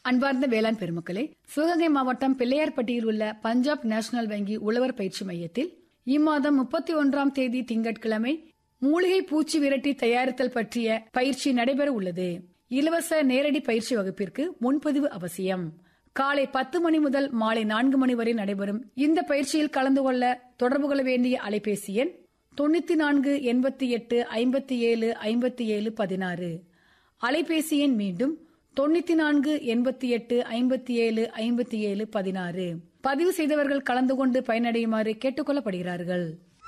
அன்பார்ந்த வேளாண் பெருமக்களே சிவகங்கை மாவட்டம் பிள்ளையார்பட்டியில் உள்ள பஞ்சாப் நேஷனல் வங்கி உழவர் பயிற்சி மையத்தில் இம்மாதம் முப்பத்தி ஒன்றாம் தேதி திங்கட்கிழமை மூலிகை பூச்சி விரட்டி தயாரித்தல் பற்றிய பயிற்சி நடைபெற உள்ளது இலவச நேரடி பயிற்சி வகுப்பிற்கு முன்பதிவு அவசியம் காலை பத்து மணி முதல் மாலை நான்கு மணி வரை நடைபெறும் இந்த பயிற்சியில் கலந்து கொள்ள தொடர்பு கொள்ள வேண்டிய அலைபேசி எண் தொண்ணூத்தி நான்கு எண்பத்தி எட்டு ஐம்பத்தி ஏழு ஐம்பத்தி ஏழு பதினாறு அலைபேசி எண் மீண்டும் தொண்ணூத்தி நான்கு எண்பத்தி எட்டு ஐம்பத்தி ஏழு ஐம்பத்தி ஏழு பதினாறு பதிவு செய்தவர்கள் கலந்து கொண்டு பயனடையுமாறு கேட்டுக்கொள்ளப்படுகிறார்கள்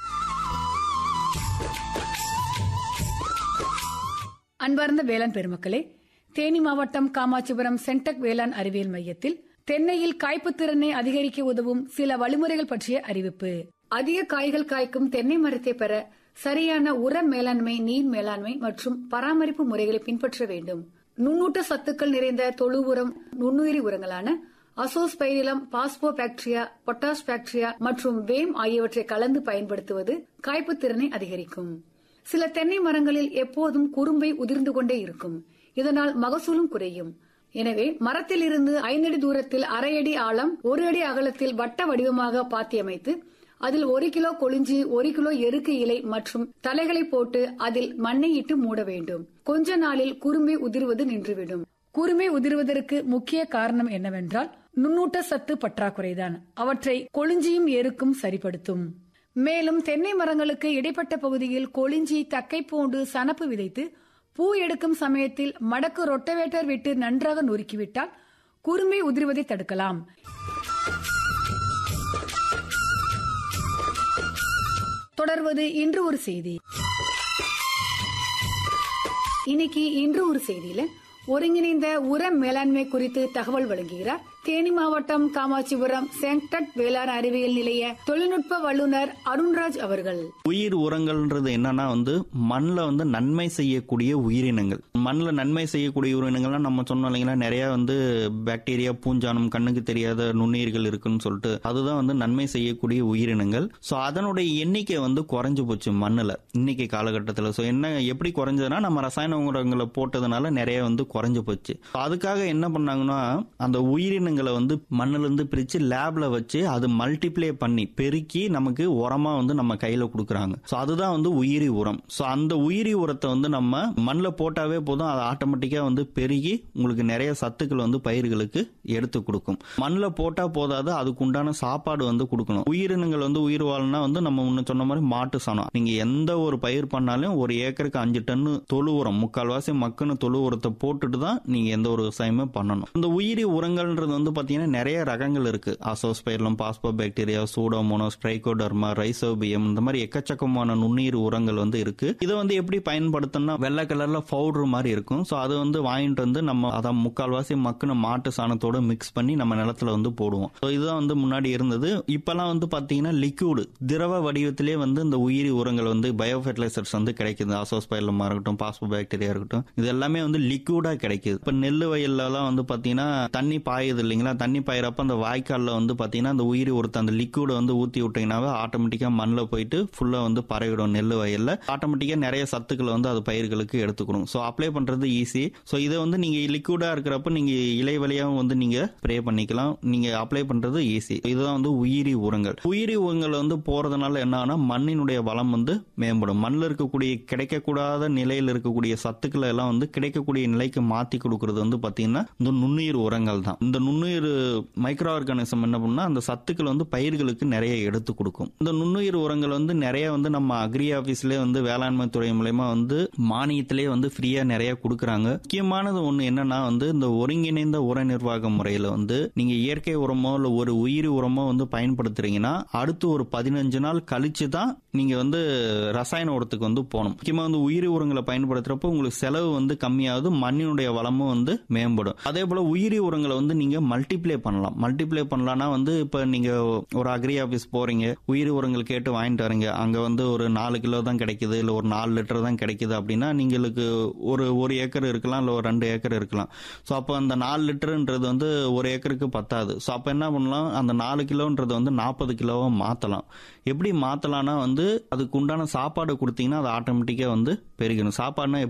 அன்பார்ந்த வேளாண் பெருமக்களே தேனி மாவட்டம் காமாட்சிபுரம் சென்டக் வேளாண் அறிவியல் மையத்தில் தென்னையில் காய்ப்பு திறனை அதிகரிக்க உதவும் சில வழிமுறைகள் பற்றிய அறிவிப்பு அதிக காய்கள் காய்க்கும் தென்னை மரத்தை பெற சரியான உர மேலாண்மை நீர் மேலாண்மை மற்றும் பராமரிப்பு முறைகளை பின்பற்ற வேண்டும் நுண்ணூட்ட சத்துக்கள் நிறைந்த தொழு உரம் நுண்ணுயிரி உரங்களான azospirillum phospho bacteria potash bacteria மற்றும் வேம் ஆகியவற்றை கலந்து பயன்படுத்துவது காய்ப்பு திறனை அதிகரிக்கும் சில தென்னை மரங்களில் எப்போதும் குறும்பை உதிர்ந்து கொண்டே இருக்கும் இதனால் மகசூலும் குறையும் எனவே மரத்தில் இருந்து ஐந்தடி தூரத்தில் அரை அடி ஆழம் ஒரு அடி அகலத்தில் வட்ட வடிவமாக பாத்தியமைத்து அதில் ஒரு கிலோ கொளிஞ்சி ஒரு கிலோ எருக்கு இலை மற்றும் தலைகளை போட்டு அதில் மண்ணை இட்டு மூட வேண்டும் கொஞ்ச நாளில் குறும்பை உதிர்வது நின்றுவிடும் குறுமை உதிர்வதற்கு முக்கிய காரணம் என்னவென்றால் நுண்ணூட்ட சத்து பற்றாக்குறைதான் அவற்றை கொளிஞ்சியும் எருக்கும் சரிப்படுத்தும் மேலும் தென்னை மரங்களுக்கு இடைப்பட்ட பகுதியில் கொளிஞ்சி தக்கை பூண்டு சனப்பு விதைத்து பூ எடுக்கும் சமயத்தில் மடக்கு ரொட்டவேட்டர் விட்டு நன்றாக நொறுக்கிவிட்டால் குறுமை உதிர்வதை தடுக்கலாம் தொடர்வது இன்று ஒரு செய்தி இன்னைக்கு இன்று ஒரு செய்தியில ஒருங்கிணைந்த உர மேலாண்மை குறித்து தகவல் வழங்குகிறார் தேனி மாவட்டம் காமாட்சிபுரம் செங்டட் வேளாண் அறிவியல் நிலைய தொழில்நுட்ப வல்லுநர் அருண்ராஜ் அவர்கள் உயிர் உரங்கள்ன்றது என்னன்னா வந்து மண்ணில் வந்து நன்மை செய்யக்கூடிய உயிரினங்கள் மண்ணில் நன்மை செய்யக்கூடிய உயிரினங்கள்லாம் நம்ம சொன்னோம் இல்லைங்களா நிறைய வந்து பாக்டீரியா பூஞ்சானம் கண்ணுக்கு தெரியாத நுண்ணுயிர்கள் இருக்குன்னு சொல்லிட்டு அதுதான் வந்து நன்மை செய்யக்கூடிய உயிரினங்கள் ஸோ அதனுடைய எண்ணிக்கை வந்து குறைஞ்சு போச்சு மண்ணில் இன்னைக்கு காலகட்டத்தில் ஸோ என்ன எப்படி குறைஞ்சதுன்னா நம்ம ரசாயன உரங்களை போட்டதுனால நிறைய வந்து குறைஞ்சு போச்சு So அதுக்காக என்ன பண்ணாங்கன்னா அந்த உயிரினங்களை வந்து மண்ணிலிருந்து பிரித்து லேப்ல வச்சு அது மல்டிப்ளை பண்ணி பெருக்கி நமக்கு உரமா வந்து நம்ம கையில கொடுக்குறாங்க ஸோ அதுதான் வந்து உயிரி உரம் ஸோ அந்த உயிரி உரத்தை வந்து நம்ம மண்ணில் போட்டாவே போதும் அது ஆட்டோமேட்டிக்கா வந்து பெருகி உங்களுக்கு நிறைய சத்துக்கள் வந்து பயிர்களுக்கு எடுத்து கொடுக்கும் மண்ணில் போட்டா போதாது அதுக்கு உண்டான சாப்பாடு வந்து கொடுக்கணும் உயிரினங்கள் வந்து உயிர் வாழனா வந்து நம்ம முன்ன சொன்ன மாதிரி மாட்டு சாணம் நீங்க எந்த ஒரு பயிர் பண்ணாலும் ஒரு ஏக்கருக்கு அஞ்சு டன்னு தொழு உரம் முக்கால்வாசி மக்குன்னு தொழு உரத்தை போட்டுட்டு தான் நீங்க எந்த ஒரு விவசாயமே பண்ணணும் இந்த உயிரி உரங்கள்ன்றது வந்து பாத்தீங்கன்னா நிறைய ரகங்கள் இருக்கு azospirillum phospho bacteria pseudomonas trichoderma rhizobium இந்த மாதிரி எக்கச்சக்கமான நுண்ணீர் உரங்கள் வந்து இருக்கு இதை வந்து எப்படி பயன்படுத்தணும்னா வெள்ளை கலர்ல பவுடர் மாதிரி இருக்கும் ஸோ அது வந்து வாங்கிட்டு வந்து நம்ம அதான் முக்கால்வாசி மக்குன மாட்டு சாணத்தோட மிக்ஸ் பண்ணி நம்ம நிலத்துல வந்து போடுவோம் ஸோ இதுதான் வந்து முன்னாடி இருந்தது இப்பெல்லாம் வந்து பாத்தீங்கன்னா லிக்யூடு திரவ வடிவத்திலே வந்து இந்த உயிரி உரங்கள் வந்து பயோ ஃபெர்டிலைசர்ஸ் வந்து கிடைக்குது அசோஸ்பைர்லமா இருக்கட்டும் பாஸ்போ பாக்டீரியா இருக்கட்டும் இது எல்லாமே வந்து லிக்யூடா கிடைக்குது இப்ப நெல் வயல்லாம் வந்து பாத்தீங்கன்னா தண்ணி பாயுது இல்லைங்களா தண்ணி பாயிறப்ப அந்த வாய்க்கால்ல வந்து பாத்தீங்கன்னா அந்த உயிரி உரத்தை அந்த லிக்யூடை வந்து ஊத்தி விட்டீங்கன்னாவே ஆட்டோமேட்டிக்கா மண்ணில் போயிட்டு ஃபுல்லா வந்து பரவிடும் நெல் வயல்ல ஆட்டோமேட்டிக்கா நிறைய சத்துக்களை வந்து அது பயிர்களுக்கு எடுத்துக்கணும் ஸோ அப்ளை பண்றது ஈஸி ஸோ இதை வந்து நீங்க லிக்யூடா இருக்கிறப்ப நீங்க இலை வழியாகவும் வந்து நீங்க ஸ்ப்ரே பண்ணிக்கலாம் நீங்க அப்ளை பண்றது ஈஸி இதுதான் வந்து உயிரி உரங்கள் உயிரி உரங்கள் வந்து போறதுனால என்ன ஆகும்னா மண்ணினுடைய வளம் வந்து மேம்படும் மண்ணில் இருக்கக்கூடிய கிடைக்கக்கூடாத நிலையில் இருக்கக்கூடிய சத்துக்களை எல்லாம் வந்து கிடைக்கக்கூடிய நிலைக்கு மாத்தி கொடுக்கறது வந்து பாத்தீங்கன்னா இந்த நுண்ணுயிர் உரங்கள் தான் இந்த நுண்ணுயிர் மைக்ரோ ஆர்கானிசம் என்ன பண்ணா அந்த சத்துக்கள் வந்து பயிர்களுக்கு நிறைய எடுத்து கொடுக்கும் இந்த நுண்ணுயிர் உரங்கள் வந்து நிறைய வந்து நம்ம அக்ரி ஆபீஸ்லயே வந்து வேளாண்மை துறை மூலயமா வந்து மானியத்திலே வந்து ஃப்ரீயா நிறைய கொடுக்கறாங்க முக்கியமானது ஒண்ணு என்னன்னா வந்து இந்த ஒருங்கிணைந்த உர நிர்வாக முறையில வந்து நீங்க இயற்கை உரமோ இல்ல ஒரு உயிரி உரமோ வந்து பயன்படுத்துறீங்கன்னா அடுத்து ஒரு பதினஞ்சு நாள் கழிச்சு தான் நீங்க வந்து ரசாயன உரத்துக்கு வந்து போகணும் முக்கியமா வந்து உயிரி உரங்களை பயன்படுத்துறப்போ உங்களுக்கு செலவு வந்து கம்மியாகுது மண்ணினுடைய வளமும் வந்து மேம்படும் அதே போல உயிரி உரங்களை வந்து நீங்க மல்டிப்ளை பண்ணலாம் மல்டிப்ளை பண்ணலாம்னா வந்து இப்ப நீங்க ஒரு அக்ரி ஆபீஸ் போறீங்க உயிரி உரங்கள் கேட்டு வாங்கிட்டு வரீங்க அங்க வந்து ஒரு நாலு கிலோ தான் கிடைக்குது இல்ல ஒரு நாலு லிட்டர் தான் கிடைக்குது அப்படின்னா நீங்களுக்கு ஒரு ஒரு ஏக்கர் இருக்கலாம் இல்ல ஒரு ரெண்டு ஏக்கர் இருக்கலாம் ஸோ அப்போ அந்த நாலு லிட்டருன்றது வந்து ஒரு ஏக்கருக்கு பத்தாது ஸோ அப்போ என்ன பண்ணலாம் அந்த நாலு கிலோன்றது வந்து நாற்பது கிலோவா மாற்றலாம் எப்படி மாற்றலாம்னா வந்து அதுக்கு உண்டான சாப்பாடு கொடுத்தீங்கன்னா அது ஆட்டோமேட்டிக்காக வந்து பெருகணும் சாப்பாடுனா